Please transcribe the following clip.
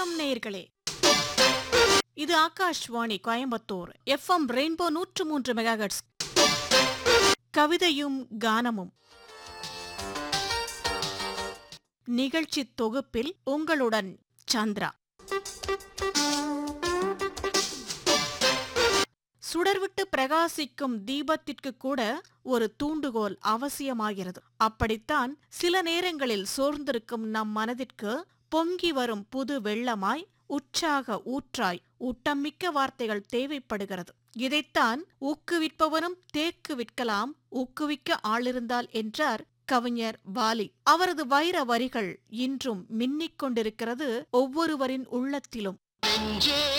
வணக்கம் நேயர்களே இது ஆகாஷ்வாணி கோயம்புத்தூர் எஃப்எம் ரெயின்போ நூற்று மூன்று மெகாஹெட்ஸ் கவிதையும் கானமும் நிகழ்ச்சி தொகுப்பில் உங்களுடன் சந்திரா சுடர்விட்டு பிரகாசிக்கும் தீபத்திற்கு கூட ஒரு தூண்டுகோல் அவசியமாகிறது அப்படித்தான் சில நேரங்களில் சோர்ந்திருக்கும் நம் மனதிற்கு பொங்கி வரும் புது வெள்ளமாய் உற்சாக ஊற்றாய் ஊட்டமிக்க வார்த்தைகள் தேவைப்படுகிறது இதைத்தான் ஊக்குவிப்பவனும் தேக்கு விற்கலாம் ஊக்குவிக்க ஆளிருந்தால் என்றார் கவிஞர் வாலி அவரது வைர வரிகள் இன்றும் மின்னிக் கொண்டிருக்கிறது ஒவ்வொருவரின் உள்ளத்திலும்